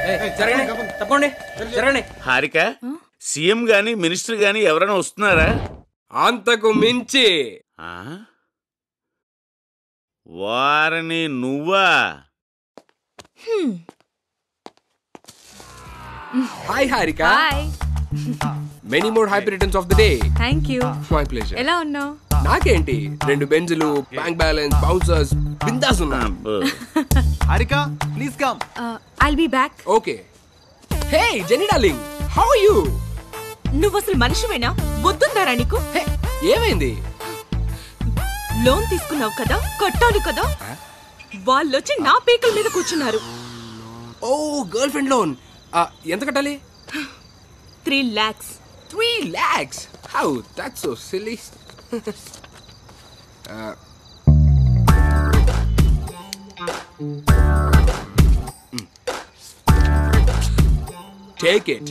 జరగండి తప్పండి జరగండి హారిక సీఎం గాని మినిస్టర్ గాని ఎవరైనా వస్తున్నారా అంతకు మించి ఆ? వారిని నువ్వా hi Harika hi many more happy returns of the day thank you my pleasure ఎలా ఉన్నావు నాకేంటి రెండు బెంజులు బ్యాంక్ బ్యాలెన్స్ బౌన్సర్స్ బిందాస్ ఉన్నా అబ్బో. Harika please come I'll be back okay hey Jenny darling how are you నువ్వు అసలు మనిషివేనా బుద్ధుందారా నీకు హే ఏమైంది లోన్ తీసుకున్నావు కదా కట్టాలి కదా వాళ్ళొచ్చి నా పీకల మీద కూర్చున్నారు ఓ గర్ల్ ఫ్రెండ్ లోన్ ఎంత కట్టాలి three lakhs three lakhs how that's so silly take it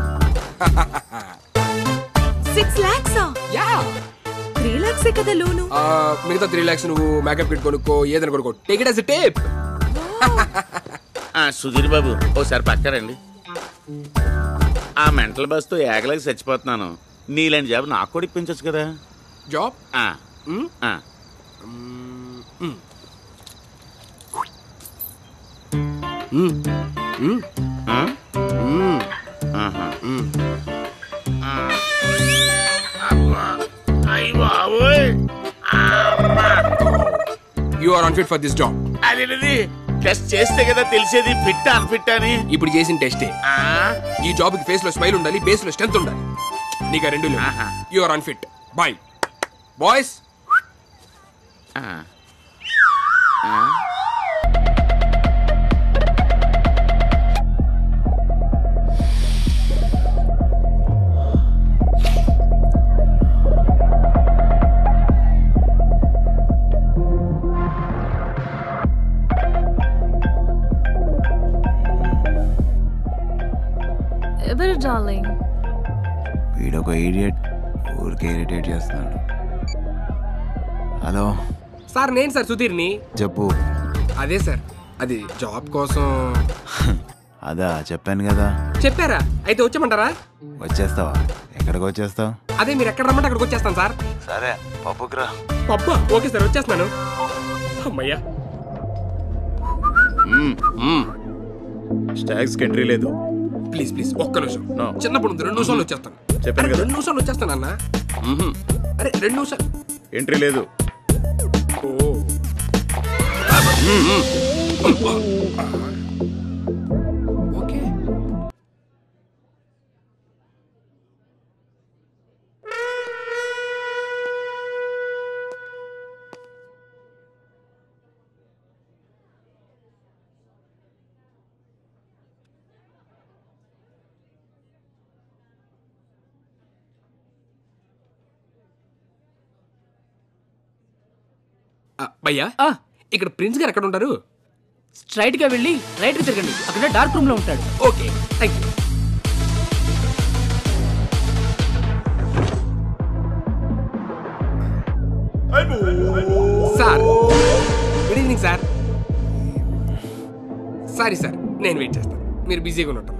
six లాక్సా యా త్రీ లాక్సే కదా లోను మిగతా త్రీ లాక్స్ నువ్వు మేకప్ కిట్ కొనుక్కో ఏదైనా కొనుక్కో టేక్ ఇట్ యాజ్ టేప్ ఆ, సుధీర్ బాబు ఓసారి పక్కరండి ఆ మెంటల్ బస్తో ఏగలేక చచ్చిపోతున్నాను నీలాంటి జాబ్ నాకు కూడా ఇప్పించచ్చు కదా జాబ్ ఆ, ఆ. ఆ? ఆహా. ఆ. అబ్బా. అయ్ బాబోయ్. You are unfit for this job అదేంటిది టెస్ట్ చేస్తే కదా తెలిసేది ఫిట్ అన్ఫిట్ అని ఇప్పుడు చేసిన టెస్టే ఆ? ఈ జాబ్ కి ఫేస్ లో స్మైల్ ఉండాలి బేస్ లో స్ట్రెంత్ ఉండాలి నీకు ఆ రెండు ఆహా. You are unfit boy boys ఆ. ఆ? ఎవరు డార్లింగ్ వీడొక ఈడియట్ ఊరికే ఇరిటేట్ చేస్తున్నాడు హలో సార్ నేను సార్ సుధీర్ని చెప్పు అదే సార్ అది జాబ్ కోసం అదా చెప్పాను కదా చెప్పారా అయితే వచ్చామంటారా వచ్చేస్తావా ఎక్కడికి వచ్చేస్తావు అదే మీరు ఎక్కడ రమ్మంటే అక్కడికి వచ్చేస్తాను సార్ సరే పప్పుకురా పబ్బా ఓకే సార్ వచ్చేస్తున్నాను అమ్మయ్యా స్టాక్స్ ఎంట్రీ లేదు ప్లీజ్ ప్లీజ్ ఒక్క నిమిషం No. చిన్నప్పుడు ఉంది, రెండు నిమిషాలు వచ్చేస్తాను చెప్పాను అరే, కదా. రెండు నిమిషాలు వచ్చేస్తాను అన్న అరే రెండు నిమిషాలు ఎంట్రీ లేదు ఓ ఓకే ఆ, భయ్యా ఇక్కడ ప్రిన్స్ గారు ఎక్కడ ఉంటారు స్ట్రైట్ గా వెళ్ళి రైట్ కి తిరగండి అక్కడ డార్క్ రూమ్ లో ఉంటాడు okay thank you sir good evening sir sorry sir నేను వెయిట్ చేస్తాను మీరు బిజీగా ఉన్నట్టున్నారు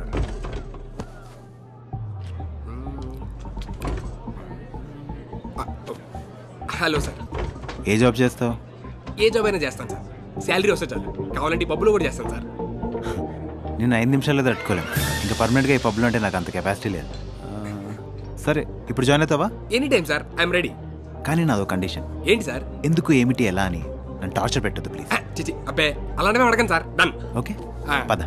హలో సార్ ఏ జాబ్ చేస్తావు ఏ జాబ్ అయినా చేస్తాను సార్ శాలరీ వస్తే చాలు కావాలంటే ఈ పబ్బులో కూడా చేస్తాను సార్ నేను ఐదు నిమిషాల్లో తట్టుకోలేను ఇంకా పర్మనెంట్గా ఈ పబ్లో అంటే నాకు అంత కెపాసిటీ లేదు ఆ, సరే ఇప్పుడు జాయిన్ అవుతావా any time sir I'm ready కానీ నాదో కండిషన్ ఏంటి సార్ ఎందుకు ఏమిటి ఎలా అని నన్ను టార్చర్ పెట్టద్దు ప్లీజ్ ఆ, చిచి అబ్బే అలాంటివి అడగండి సార్ డన్ ఓకే ఆ. పద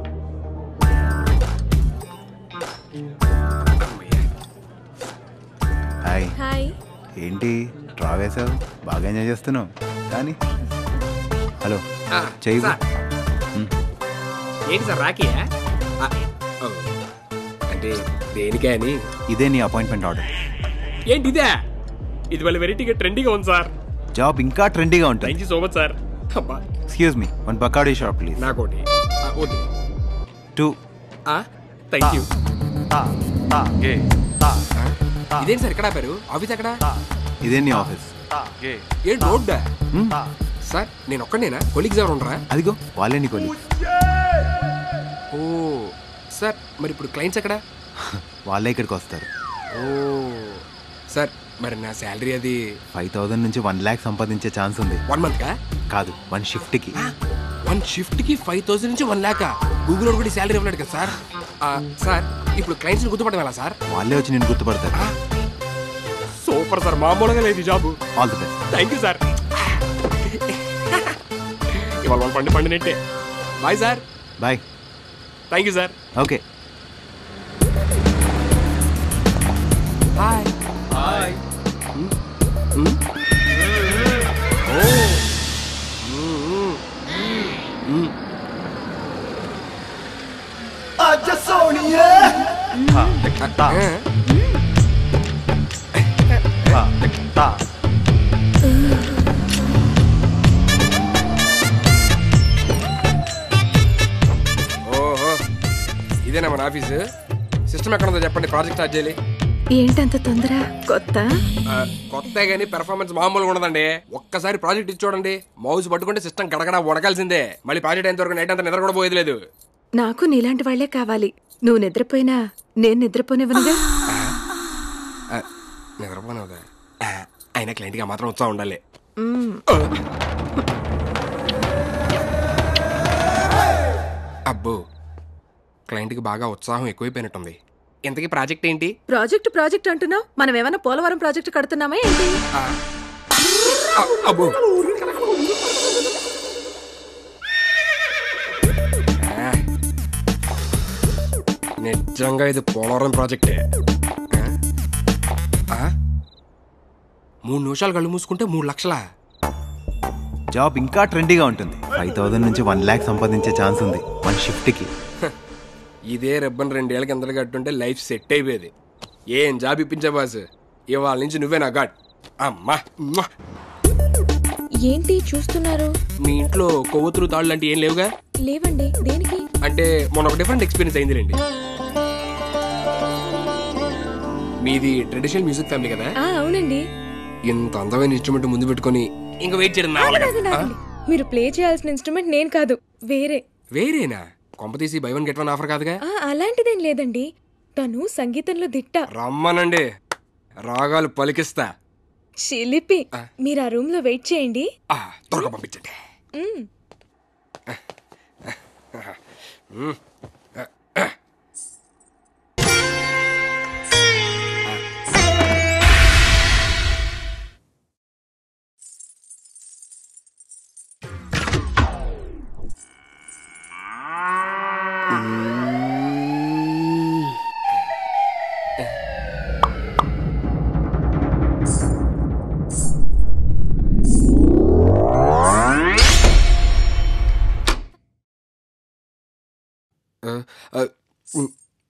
హాయ్ హాయ్ ఏంటి డ్రా వేసావు బాగా ఎంజాయ్ చేస్తున్నావు కానీ హలో ఆ, చెయ్యి సార్. మ్. ఏంటి సార్ రాకీయా ఆ, ఓ. అంటే దేనికే అని ఇదే నీ అపాయింట్మెంట్ ఆర్డర్ ఏంటి ఇదే ఇది వాళ్ళ వెరైటీగా ట్రెండీగా ఉంది సార్ జాబ్ ఇంకా ట్రెండీగా ఉంటుంది thank you so much sir అబ్బా excuse me one Bacardi shop please నాకోటి ఆ, వద్దు టూ థ్యాంక్ యూ ఇదేంటి సార్ ఎక్కడ ఆపారు ఆఫీస్ ఎక్కడ ఇదే నీ ఆఫీస్ ఏంటి రోడ్ సార్ నేను ఒక్కడేనా కొలీగ్స్ ఎవరు ఉండరా అదిగో వాళ్ళే నీ కొలి ఓ సార్ మరి ఇప్పుడు క్లయింట్స్ ఎక్కడ వాళ్ళే ఇక్కడికి వస్తారు ఓ సార్ మరి నా శాలరీ అది ఫైవ్ థౌజండ్ నుంచి వన్ ల్యాక్ సంపాదించే ఛాన్స్ ఉంది వన్ మంత్కా కాదు వన్ షిఫ్ట్కి వన్ షిఫ్ట్కి ఫైవ్ థౌసండ్ నుంచి వన్ ల్యాక్ గూగుల్ కూడా శాలరీ ఇవ్వలేడు కదా సార్ ఆ, సార్ ఇప్పుడు క్లయింట్స్ని గుర్తుపడడం ఎలా సార్ వాళ్ళే వచ్చి నేను గుర్తుపడతారు సూపర్ సార్ మామూలుగా లేదు ఈ job all the best thank you sir ఇవాళ మన పండి పండినట్టే bye sir bye thank you sir okay hi hi ఓహో ఇదేనా మన ఆఫీసు సిస్టమ్ ఎక్కడ ఉందో చెప్పండి ప్రాజెక్ట్ స్టార్ట్ చేయాలి ఏంటంత తొందర కొత్త ఆ, కొత్త కానీ పెర్ఫార్మెన్స్ మామూలుగా ఉండదండి ఒక్కసారి ప్రాజెక్ట్ ఇచ్చి చూడండి మౌస్ పట్టుకుంటే సిస్టమ్ గడగడ వడకాల్సిందే మళ్ళీ ప్రాజెక్ట్ అయినంత వరకు నైట్ అంతా నిద్ర కూడా పోయేది లేదు నాకు నీలాంటి వాళ్లే కావాలి నువ్వు నిద్రపోయినా నేను నిద్రపోనివ్వనుగా ఆ, నిద్రపోనవుదా ఆ, అయినా క్లయింట్గా మాత్రం ఉత్సాహం ఉండాలి మ్మ్. అబ్బో క్లయింట్కి బాగా ఉత్సాహం ఎక్కువైపోయినట్టుంది ఇంతకీ ప్రాజెక్ట్ ఏంటి ప్రాజెక్ట్ ప్రాజెక్ట్ అంటున్నావు మనం ఏమైనా పోలవరం ప్రాజెక్ట్ కడుతున్నామా ఏంటి ఆ, ఆ, అబ్బో ఆ, నిజంగా ఇది పోలవరం ప్రాజెక్టే ఆ? ఆ? మూడు నిమిషాలు కళ్ళు మూసుకుంటే మూడు లక్షలా జాబ్ ఇంకా ట్రెండీగా ఉంటుంది ఫైవ్ థౌజండ్ నుంచి వన్ ల్యాక్ సంపాదించే ఛాన్స్ ఉంది వన్ షిఫ్ట్కి ఇదే రెబ్బన్ రెండేళ్ళ కిందలు కట్టుంటే లైఫ్ సెట్ అయిపోయేది ఏం జాబ్ ఇప్పించా బాస్ ఇవాళ నుంచి నువ్వే నా గాడ్ అమ్మా ఉమ్మా. ఏంటి చూస్తున్నారు మీ ఇంట్లో కొవ్వొత్తులు తాళ్ళు లాంటి ఏం లేవుగా లేవండి దేనికి అంటే మొన్న ఒక డిఫరెంట్ ఎక్స్పీరియన్స్ అయిందిలేండి మీది ట్రెడిషనల్ మ్యూజిక్ ఫ్యామిలీ కదా ఆ అవునండి ఇంత అందమైన ఇన్స్ట్రుమెంట్ ముందు పెట్టుకొని ఇంకా వెయిట్ చేయడం నా వల్ల కాదు. ఆగండి, ఆగండి. మీరు ప్లే చేయాల్సిన ఇన్స్ట్రుమెంట్ నేను కాదు వేరే వేరేనా కొంప తీసి buy one get one offer కాదుగా ఆ అలాంటిదేం లేదండి తను సంగీతంలో దిట్ట రమ్మనండి రాగాలు పలికిస్తా చిలిపి మీరు ఆ రూమ్ లో వెయిట్ చేయండి ఆ, త్వరగా పంపించండి మ్మ్. ఆ, ఆ, ఉమ్.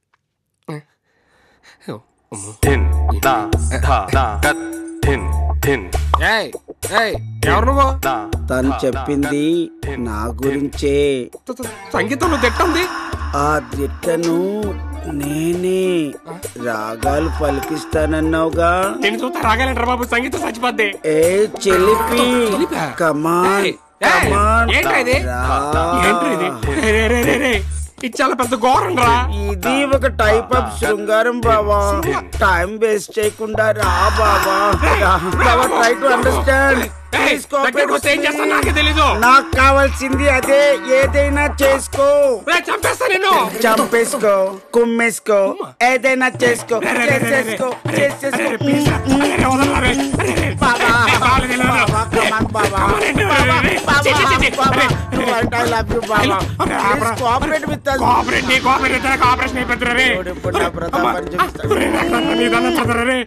ఓ, అమ్మో. Tin, da, da, da, gat, tin, tin, ఏయ్, ఏయ్, ఎవరు నువ్వు da, తను చెప్పింది నా గురించే త- త- సంగీతంలో తిట్టుంది ఆ దిట్టను నేనే రాగాలు పలికిస్తానన్నావుగా నేను చూస్తా రాగాలంటారా బాబు సంగీతం చచ్చిపోద్ది ఏ చెలిపి చెలిపా? కమాన్ ఏయ్, ఏయ్, కమాన్ ఏంట్రా ఇది? ఏంట్రా ఇది రే, రే, రే, రే, రే. ఇది చాలా పెద్ద ఘోరం రా ఇది ఒక టైప్ ఆఫ్ శృంగారం బావా టైం వేస్ట్ చేయకుండా రా బావా రా. బావా ట్రై టు అండర్స్టాండ్ ఏయ్, దగ్గరకు వస్తే ఏం చేస్తాను నాకే తెలీదు నాకు కావాల్సింది అదే ఏదైనా చేసుకో రే, చంపేస్తా నేను చంపేసుకో కుమ్మేసుకో ఏదైనా చేసుకో చేసేసుకో చేసేసుకో రే, రే, వదలరా, రే. రే, రే. బాబా ఏ, బావలు తెలియదు. బాబా come on, Baba Come on, రే, రే, బాబా రే. బాబా చి, చి, చి, చి. బాబా రే, రే, Right, I love you, బాబా అరే, Please ఆపరా. cooperate with us. కోఆపరేట్ నీ కోఆపరేట్ అయితే నాకు ఆపరేషన్ అయిపోతున్నా రే దేవుడు ఇప్పుడు నా ప్రతాపాన్ని చూపిస్తాడు. రే, నాకు నాకు నీ దండం పెడతారా రే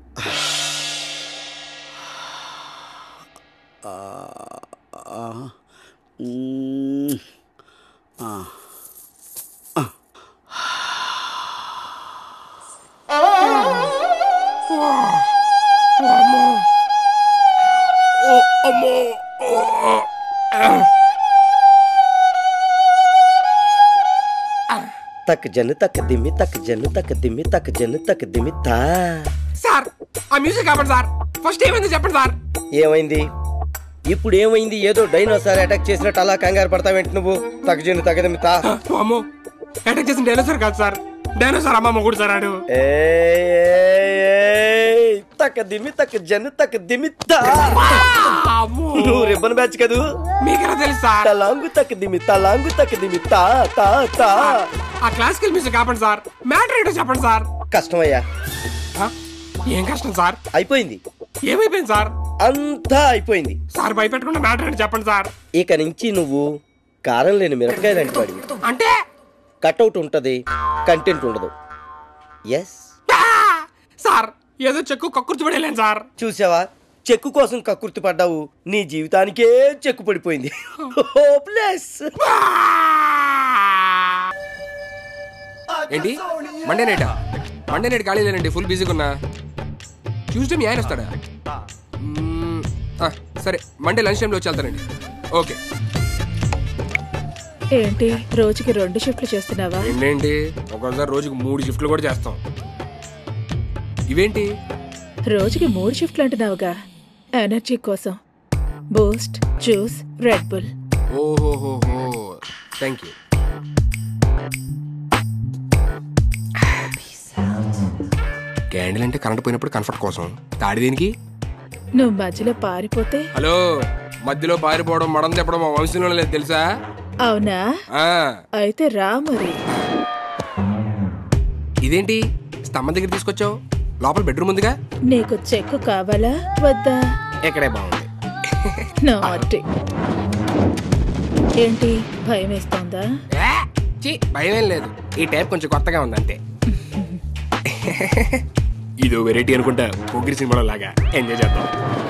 మ్మ్. ఆ. ఓ అమ్మో ఓ, ఓ. తక్ జను తక్ దిమ్మి తక్ జను తక్ దిమ్మి తక్ జను తక్ దిమ్మి తా సార్ ఆ మ్యూజిక్ ఆపండి సార్ ఫస్ట్ ఏమైంది చెప్పండి సార్ ఏమైంది ఇప్పుడు ఏమైంది ఏదో డైనోసార్ అటాక్ చేసినట్టు అలా కంగారు పడతావేంటి నువ్వు తగ్గజను తగ్గదిమ్మి తా ఓ అమ్మో అటాక్ చేసిన డైనోసార్ కాదు సార్ డైనోసార్ అమ్మ మొగుడు సార్ ఆడు ఏయ్, తక్క దిమి తక్క జను తక్క దిమి తా. అమ్మో. నువ్వు రిబ్బన్ బ్యాచ్ కదూ మీకెలా తెలుసు సార్ తలాంగు తక్క దిమి తలాంగు తక్క దిమి తా తా తా ఆ క్లాసికల్ మ్యూజిక్ ఆపండి సార్ మ్యాటర్ ఏంటో చెప్పండి సార్ కష్టమయ్యా ఆ? ఏం కష్టం సార్ అయిపోయింది ఏమైపోయింది సార్ అంతా అయిపోయింది సార్ భయపెట్టకుండా మ్యాటర్ ఏంటో చెప్పండి సార్ ఇక నుంచి నువ్వు కారం లేని మిరపకాయ లాంటి వాడివి అంటే కట్అవుట్ ఉంటది కంటెంట్ ఉండదు ఎస్ ఆ! సార్ ఏదో చెక్కు కక్కుర్చిపడేలేను సార్ చూసావా చెక్కు కోసం కక్కుర్తి పడ్డావు నీ జీవితానికే చెక్కు పడిపోయింది హోప్లెస్ ఏంటి మండే నైటా మండే నైట్ ఖాళీ లేనండి ఫుల్ బిజీగా ఉన్నా ట్యూస్డే మీ ఆయన వస్తాడా మ్మ్, ఆ, సరే మండే లంచ్ టైంలో వచ్చి వెళ్తానండి ఓకే ఏంటి రోజుకి రెండు షిఫ్ట్లు చేస్తున్నావా ఏంటేంటి ఒక్కోసారి రోజుకి మూడు షిఫ్ట్లు కూడా చేస్తాం ఇవేంటి రోజుకి మూడు షిఫ్ట్లు అంటున్నావుగా ఎనర్జీ కోసం బూస్ట్ జ్యూస్ రెడ్ బుల్ ఓహోహోహో థ్యాంక్ యూ క్యాండిల్ అంటే కరెంట్ పోయినప్పుడు కంఫర్ట్ కోసం తాడి దేనికి నువ్వు మధ్యలో పారిపోతే హలో మధ్యలో పారిపోవడం మడం తెప్పడం మా వంశంలో లేదు తెలుసా అవునా ఆ, అయితే రా మరి ఇదేంటి స్తంభం దగ్గర తీసుకొచ్చావు లోపల బెడ్రూమ్ ఉందిగా నీకు చెక్కు కావాలా వద్దా ఇక్కడే బాగుంది నాటి ఏంటి భయం వేస్తోందా ఏ, ఛీ, భయమేం లేదు ఈ టైప్ కొంచెం కొత్తగా ఉంది అంతే ఇదో వెరైటీ అనుకుంటా పొగిరి సినిమాలో లాగా ఎంజాయ్ చేద్దాం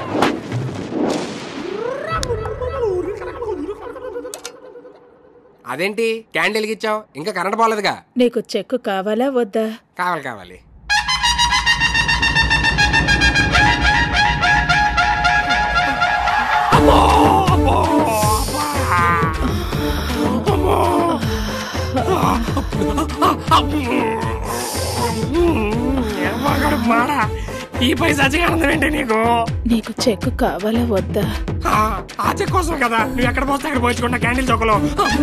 అదేంటి క్యాండిల్ వెలిగించావు ఇంకా కరెంట్ పోలేదుగా నీకు చెక్కు కావాలా వద్దా కావాలి కావాలి ఈ పైసా ఆనందం ఏంటి నీకు నీకు చెక్కు కావాలా వద్దా ఆ, ఆ చెక్ కోసం కదా నువ్వు ఎక్కడ పోస్తే అక్కడ పోయించుకుంటా క్యాండిల్ చొక్కలో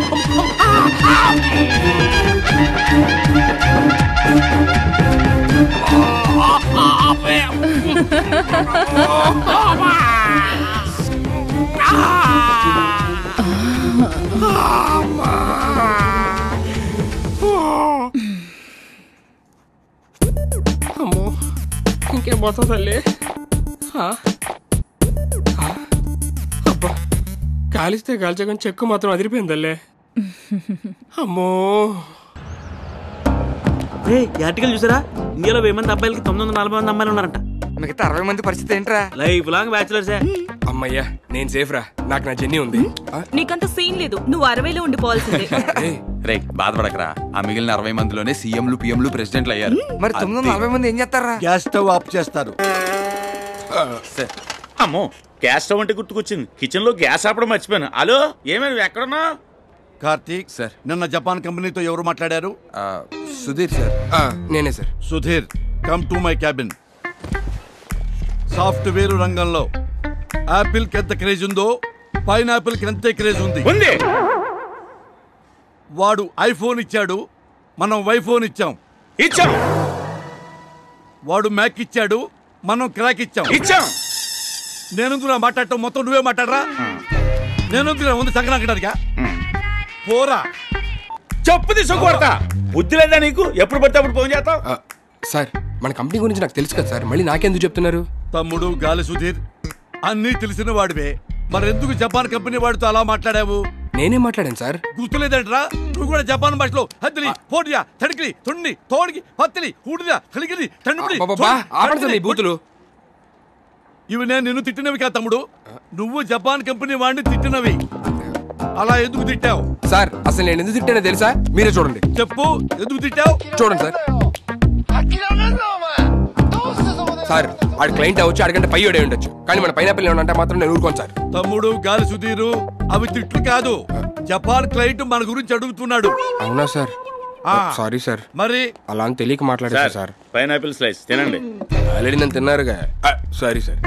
అమ్మో ఇంకేం పోతా తల్లి ఆ? ఆ? అబ్బా కాలిస్తే కాల్చగానే చెక్కు మాత్రం అదిరిపోయిందల్లే అమ్మో ఆర్టికల్ చూసారా ఇండియాలో వెయ్యి మంది అబ్బాయిలకి తొమ్మిది వందల నలభై మంది అమ్మాయిలు ఉన్నారంట మిగతా అరవై మంది పరిస్థితి ఏంట్రా లైఫ్ లాంగ్ బ్యాచులర్సే అమ్మయ్యా నేను సేఫ్ రా నాకు నా జెన్నీ ఉంది ఆ? నీకంత సీన్ లేదు నువ్వు అరవైలో ఉండిపోవాల్సిందే ఏయ్, రే బాధపడకరా ఆ మిగిలిన అరవై మందిలోనే సీఎంలు పిఎంలు ప్రెసిడెంట్లు అయ్యారు మరి తొమ్మిది వందల నలభై మంది ఏం చేస్తారా గ్యాస్ స్టవ్ ఆఫ్ చేస్తారు అమ్మో గ్యాస్ స్టవ్ అంటే గుర్తుకొచ్చింది కిచెన్ లో గ్యాస్ ఆపడం మర్చిపోయాను హలో ఏమైనా నువ్వు ఎక్కడున్నా కార్తీక్ సార్. నిన్న జపాన్ కంపెనీతో ఎవరు మాట్లాడారు ఆ, సుధీర్ సార్ ఆ, నేనే sir Sudheer come to my cabin software రంగంలో యాపిల్ కి ఎంత క్రేజ్ ఉందో పైనాపిల్ కి అంతే క్రేజ్ ఉంది ఉంది వాడు ఐఫోన్ ఇచ్చాడు మనం వైఫోన్ ఇచ్చాం ఇచ్చాం వాడు మ్యాక్ ఇచ్చాడు మనం క్రాక్ ఇచ్చాం ఇచ్చాం నేనుందులో మాట్లాడటం మొత్తం నువ్వే మాట్లాడరా నేనుందులో ఉంది సంక్రాంతిగా పోరా చెప్పు తీసుకోకూడతా బుద్ధి లేదా నీకు ఎప్పుడు పడితే అప్పుడు ఫోన్ చేస్తావు ఆ, సార్ మన కంపెనీ గురించి నాకు తెలుసు కదా సార్ మళ్ళీ నాకెందుకు చెప్తున్నారు తమ్ముడు గాలి సుధీర్ అన్నీ తెలిసిన వాడివే మరెందుకు జపాన్ కంపెనీ వాడితో అలా మాట్లాడావు నేనే మాట్లాడాను సార్ గుర్తులేదంట్రా నువ్వు కూడా జపాన్ భాషలో హద్దిలి పోడియా తడికిలి తొండి తోడికి పత్తిలి హూడిదా కలిగిలి తండ్రి అబ్బబ్బబ్బా, ఆపండి సార్ మీ బూతులు ఇవి నేను నిన్ను తిట్టినవి కాదు తమ్ముడు నువ్వు జపాన్ కంపెనీ వాడిని తిట్టినవి అలా ఎందుకు తిట్టావు సార్ అసలు నేను ఎందుకు తిట్టానో తెలుసా మీరే చూడండి చెప్పు ఎందుకు తిట్టావు చూడండి సార్ సార్ ఆడి క్లయింట్ అవ్వచ్చు ఆడికంటే పై ఓడే ఉండొచ్చు కానీ మన పైనాపిల్ ఏమన్నా మాత్రం నేను ఊరుకోను సార్ తమ్ముడు గాలి సుధీరు అవి తిట్లు కాదు జపాన్ క్లయింట్ మన గురించి అడుగుతున్నాడు అవునా సార్ ఆ. సారీ సార్ మరి అలా అని తెలియక మాట్లాడారు సార్ పైనాపిల్ స్లైస్ తినండి ఆల్రెడీ నన్ను తిన్నారుగా సారీ సార్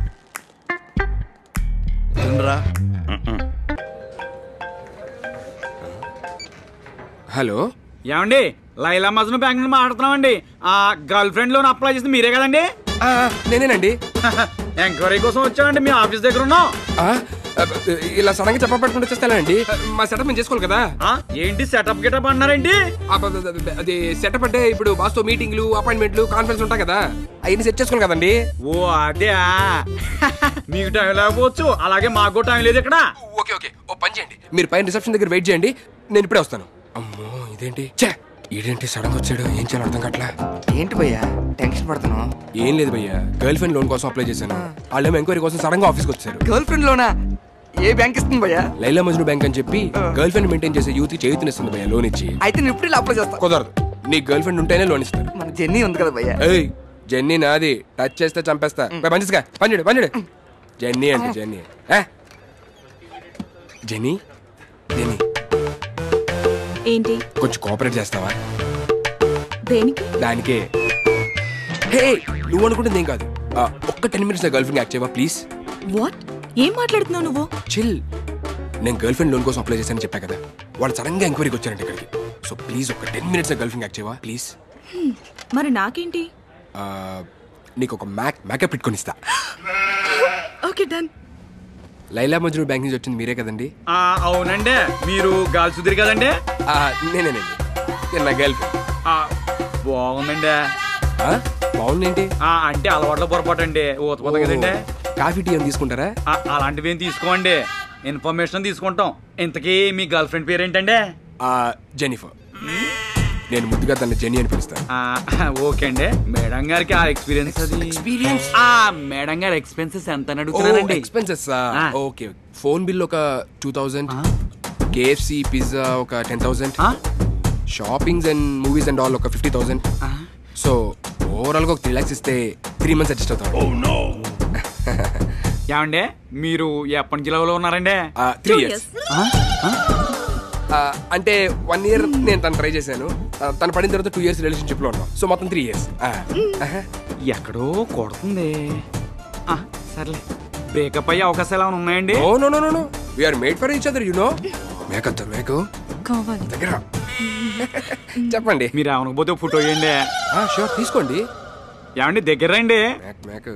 తినరా హలో ఏమండి లైలా మజ్ను బ్యాంక్ నుండి మాట్లాడుతున్నామండి ఆ గర్ల్ ఫ్రెండ్ లోన్ అప్లై చేసింది మీరే కదండి నేనేనండి ఎంక్వైరీ కోసం వచ్చామండి మీ ఆఫీస్ దగ్గర ఉన్నాం ఆ, అబ్బ, ఇలా సడన్గా చెప్ప పెట్టుకుంటూ వచ్చేస్తానండి మా సెటప్ మేము చేసుకోవాలి కదా ఆ, ఏంటి సెటప్ గిటప్ అన్నారేంటి అబ్బ, అబ్బ, అబ్బ, అది సెటప్ అంటే ఇప్పుడు బాస్తో మీటింగ్లు అపాయింట్మెంట్లు కాన్ఫరెన్స్ ఉంటాయి కదా అవన్నీ సెట్ చేసుకోవాలి కదండి ఓ అదే మీకు టైం లేకపోవచ్చు అలాగే మాకు టైం లేదు ఇక్కడ ఓకే ఓకే ఓ పని చేయండి మీరు పైన రిసెప్షన్ దగ్గర వెయిట్ చేయండి నేను ఇప్పుడే వస్తాను అమ్మో ఇదేంటి ఛే ఈడేంటి సడన్ గా వచ్చాడు ఏం చేయాలి అర్థం కావట్లా ఏంటి భయ్యా టెన్షన్ పడుతున్నావు ఏం లేదు భయ్యా గర్ల్ ఫ్రెండ్ లోన్ కోసం అప్లై చేశాను వాళ్ళేమో ఎంక్వైరీ కోసం సడన్ గా ఆఫీస్కి వచ్చారు గర్ల్ ఫ్రెండ్ లోనా ఏ బ్యాంక్ ఇస్తుంది భయ్యా లైలా మజ్ను బ్యాంక్ అని చెప్పి గర్ల్ ఫ్రెండ్ మెయింటైన్ చేసే యూత్ కి చేయుతునిస్తుంది భయ్యా లోన్ ఇచ్చి అయితే నేను ఇప్పుడు అప్లై చేస్తా కుదరదు నీ గర్ల్ ఫ్రెండ్ ఉంటేనే లోన్ ఇస్తారు మన జెన్నీ ఉంది కదా భయ్యా ఏయ్ జెన్నీ నాది టచ్ చేస్తే చంపేస్తా పోయి పని చేసుకా పని చూడు పని చూడు జెన్నీ అంటే జెన్నీ ఏ? జెన్నీ జెన్నీ ఏంటి కొంచెం కోఆపరేట్ చేస్తావా దేనికి దానికే హే నువ్వు అనుకుంటుంది ఏం కాదు ఆ, ఒక్క టెన్ మినిట్స్ నా గర్ల్ ఫ్రెండ్ యాక్ట్ చేయవా ప్లీజ్ వాట్ ఏం మాట్లాడుతున్నావు నువ్వు చిల్ నేను గర్ల్ ఫ్రెండ్ లోన్ కోసం అప్లై చేశానని చెప్పా కదా వాళ్ళు సడన్ గా ఎంక్వైరీకి వచ్చారంట ఇక్కడికి సో ప్లీజ్ ఒక ten minutes girlfriend act చేయవా ప్లీజ్ హ్మ్, మరి నాకేంటి నీకు ఒక మ్యాక్ మేకప్ పెట్టుకొని ఇస్తా okay done Laila Majnu bank నుంచి వచ్చింది మీరే కదండి ఆ, అవునండి మీరు గాలి సుధీర్ కదండి ఆ, నేనేనండి నేను నా గర్ల్ ఫ్రెండ్ ఆ, బాగుందండి బాగుందేంటి ఆ, అంటే అలవాట్లో పొరపాటు అండి ఊతపోతాం కదండి కాఫీ టీ ఏం తీసుకుంటారా ఆ, అలాంటివి ఏం తీసుకోండి ఇన్ఫర్మేషన్ తీసుకుంటాం ఇంతకీ మీ గర్ల్ ఫ్రెండ్ పేరేంటండి ఆ, జెనిఫర్ నేను ముద్దుగా తన జెనీ అని పిలుస్తాను ఆ, ఓకే అండి మేడం గారికి ఆ ఎక్స్పీరియన్స్ అది ఎక్స్పీరియన్స్ ఆ మేడం గారి ఎక్స్పెన్సెస్ ఎంత అని అడుగుతున్నానండి ఎక్స్పెన్సెస్ ఆ. ఓకే ఫోన్ బిల్ ఒక టూ థౌజండ్ కేఎఫ్సి పిజ్జా ఒక ten thousand shoppings and movies and all ఒక ఫిఫ్టీ థౌసండ్ సో ఓవరాల్ గా ఒక త్రీ లాక్స్ ఇస్తే త్రీ మంత్స్ అడ్జస్ట్ అవుతాం ఏమండి మీరు ఎప్పటి జిల్లాలో ఉన్నారండి త్రీ ఇయర్స్ అంటే వన్ ఇయర్ నేను తను ట్రై చేశాను ఆ, తను పడిన తర్వాత టూ ఇయర్స్ రిలేషన్షిప్ లో ఉన్నాం సో మొత్తం త్రీ ఇయర్స్ ఎక్కడో కొడుతుంది ఆ, సర్లే బ్రేకప్ అయ్యే అవకాశాలు ఏమైనా ఉన్నాయండి ఓ no no no no we are made for each other you know makeup మేకు కావాలి దగ్గర చెప్పండి మీరు ఏమనకపోతే ఫోటో వేయండి షూర్ తీసుకోండి ఏమండి దగ్గర రండి మేక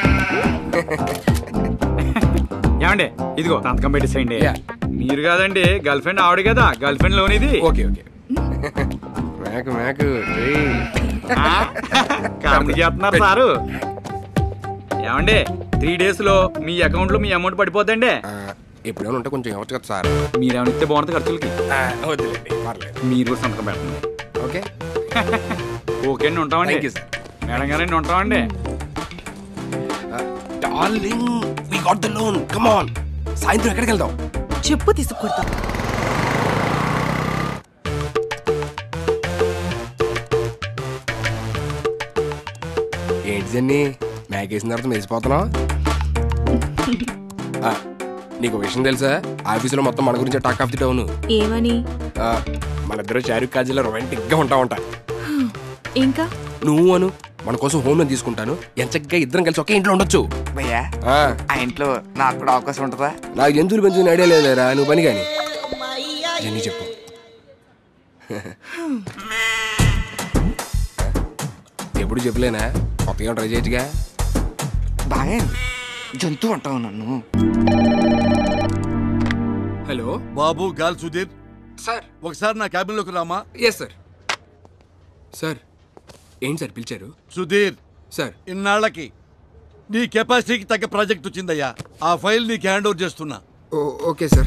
ఏమండి ఇదిగో సంతకం పెట్టేసేయండి మీరు కాదండి గర్ల్ ఫ్రెండ్ ఆవిడ కదా గర్ల్ ఫ్రెండ్ లోన్ ఇది ఓకే ఓకే మేక మేక కామెడీ చేస్తున్నారు సారు ఏమండి త్రీ డేస్ లో మీ అకౌంట్ లో మీ అమౌంట్ పడిపోద్దండి ఎప్పుడైనా ఉంటే కొంచెం ఇవ్వచ్చు కదా సార్ మీరేమైనా ఇస్తే బాగుంటుంది ఖర్చులకి వద్దులేండి పర్లేదు మీరు కూడా సంతకం పెట్టండి ఓకే ఓకే అండి ఉంటామండి Thank you, sir. మేడం గారండి ఉంటామండి darling we got the loan come on సాయంత్రం ఎక్కడికి వెళ్దాం చెప్పు తీసుకొడతా ఏంటి జన్ని మ్యాగేసిన తర్వాత మెరిసిపోతున్నావు ఆ, నీకు ఒక విషయం తెలుసా ఆఫీసులో మొత్తం మన గురించి టాక్ ఆఫ్ ది టౌన్ ఏమని మన ఇద్దరు షారూక్ కాజీలో రొమాంటిక్ గా ఉంటా ఉంటా ఇంకా నువ్వు అను మన కోసం హోమ్ లోన్ తీసుకుంటాను ఎంచక్కగా ఇద్దరం కలిసి ఒకే ఇంట్లో ఉండొచ్చు భయ్యా ఆ, ఆ ఇంట్లో నాకు కూడా అవకాశం ఉంటుందా నాకు జంతువులు పెంచుకునే ఐడియా లేదురా నువ్వు పని కానీ జన్ని చెప్పు ఎప్పుడు చెప్పలేనా కొత్తగా ట్రై చేయొచ్చుగా బాగా జంతువు అంటావు నన్ను హలో బాబు గాల్ సుధీర్ సార్ ఒకసారి నా క్యాబిన్ లోకి రామా ఎస్ సార్ సార్ ఏంటి సార్ పిలిచారు సుధీర్ సార్ ఇన్నాళ్ళకి నీ కెపాసిటీకి తగ్గ ప్రాజెక్ట్ వచ్చిందయ్యా ఆ ఫైల్ నీకు హ్యాండ్ ఓవర్ చేస్తున్నా ఓకే సార్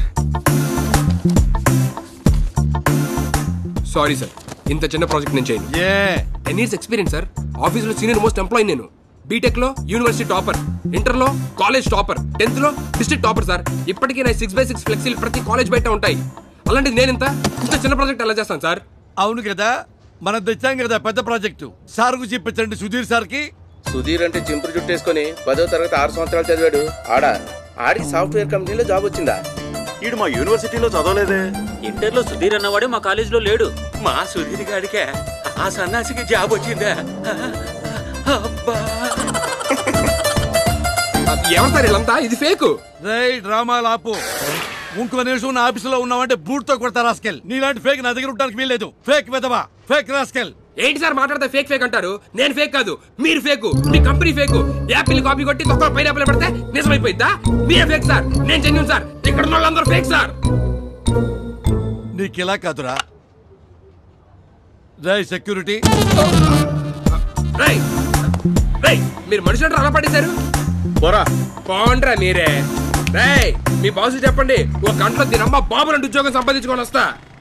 సారీ సార్ ఇంత చిన్న ప్రాజెక్ట్ నేను చేయను a ten years experience sir ఆఫీస్లో సీనియర్ మోస్ట్ ఎంప్లాయీ నేను బీటెక్ లో యూనివర్సిటీ టాపర్ ఇంటర్ లో కాలేజ్ టాపర్ టెన్త్ లో డిస్ట్రిక్ట్ టాపర్ సార్ ఇప్పటికీ నా సిక్స్ బై సిక్స్ ఫ్లెక్సీలు ప్రతి కాలేజ్ బయట ఉంటాయి అలాంటిది నేను ఇంత ఇంత చిన్న ప్రాజెక్ట్ ఎలా చేస్తాను సార్ అవును కదా మనం తెచ్చాం కదా పెద్ద ప్రాజెక్టు సార్కు చెప్పించండి సుధీర్ సార్కి సుధీర్ అంటే చింపురు చుట్టేసుకొని పదో తరగతి ఆరు సంవత్సరాలు చదివాడు ఆడ ఆడికి సాఫ్ట్వేర్ కంపెనీలో జాబ్ వచ్చిందా ఈడు మా యూనివర్సిటీలో చదవలేదే ఇంటర్లో సుధీర్ అన్నవాడే మా కాలేజీలో లేడు మా సుధీర్ గాడికే ఆ సన్నాసికి జాబ్ వచ్చిందా అబ్బా ఎవరు సార్ వీళ్ళంతా ఇది ఫేక్ రేయ్ డ్రామా లాపు ఇంకో నిమిషం నా ఆఫీసులో ఉన్నావంటే బూట్తో కొడతా రాస్కెల్ నీలాంటి ఫేక్ నా దగ్గర ఉండడానికి వీల్లేదు ఫేక్ వెదవా ఫేక్ రాస్కెల్ ఏంటి సార్ మాట్లాడితే ఫేక్ ఫేక్ అంటారు నేను ఫేక్ కాదు మీరు ఫేక్ మీ కంపెనీ ఫేక్ యాపిల్ కాపీ కొట్టి తొక్క పైనాపిల్ పెడితే నిజమైపోయిద్దా మీరే ఫేక్ సార్ నేను జెన్యున్ సార్ ఇక్కడ ఉన్న వాళ్ళందరూ ఫేక్ సార్ నీకు ఇలా కాదురా రై సెక్యూరిటీ రై రై మీరు మనుషులంటారు అలా పడేశారు పోరా పోండ్రా మీరే రేయ్ మీ బాసు చెప్పండి ఒక గంటలో దీనమ్మ బాబు రెండు ఉద్యోగం సంపాదించుకొని వస్తా